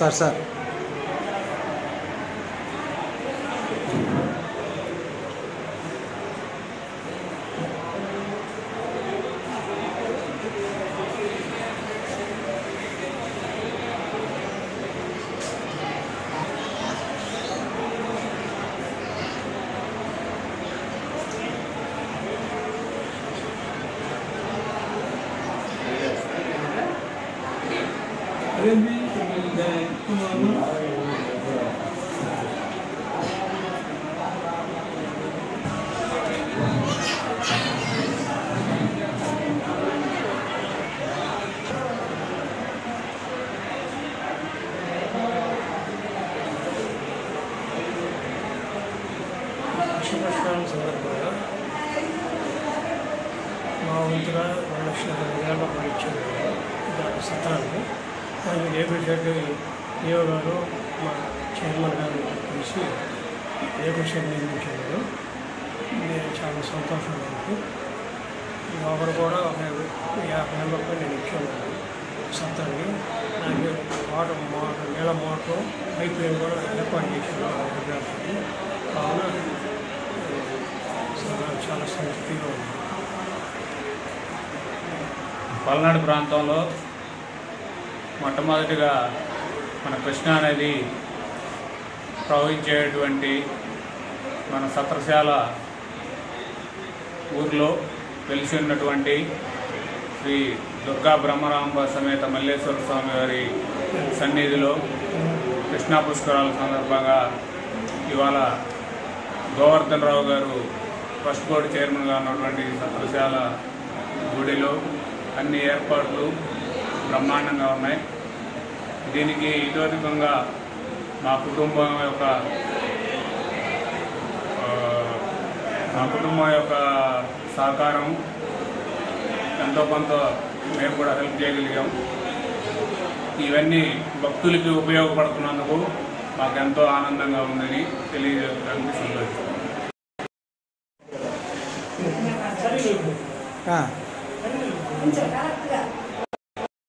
sir sir అదేంటి కుమారు పుష్పపుష్పాల సందర్భంగా మా వంతుగా రెండు లక్షల ఇరవై వేల రూపాయలు ఇచ్చారు దాని సత్రాన్ని దాన్ని రేపటి షెడ్ ఈఓ గారు మా చైర్మన్ గారు కలిసి రేపటి షెడ్ నిర్మించారు నేను చాలా సంతోషం నాకు ఒకరు కూడా ఒక యాభై వేల రూపాయలు నేను ఇచ్చాను సత్తానికి నాకు వాటర్ మోటార్ నీళ్ళ మోటార్ పైప్ లైన్ కూడా ఏర్పాటు చేశాను హైదరాబాద్కి కావున సో నాకు చాలా సంతృప్తిగా ఉంది పల్నాడు ప్రాంతంలో మొట్టమొదటిగా మన కృష్ణా నది ప్రవహించేటువంటి మన సత్రశాల ఊర్లో వెలిసి ఉన్నటువంటి శ్రీ దుర్గా బ్రహ్మరాంబ సమేత మల్లేశ్వర స్వామి వారి సన్నిధిలో కృష్ణా పుష్కరాల సందర్భంగా ఇవాళ గోవర్ధన్ రావు గారు ఫస్ట్ బోర్డు చైర్మన్గా ఉన్నటువంటి సత్రశాల గుడిలో అన్ని ఏర్పాట్లు బ్రహ్మాండంగా ఉన్నాయి దీనికి ఇతోధికంగా మా కుటుంబం యొక్క ఆ, మా కుటుంబం యొక్క సహకారం ఎంతో కొంత మేము కూడా హెల్ప్ చేయగలిగాం ఇవన్నీ భక్తులకి ఉపయోగపడుతున్నందుకు మాకు ఎంతో ఆనందంగా ఉందని తెలియజేయడానికి సంతోషం ఆ, కొంచెం కరెక్ట్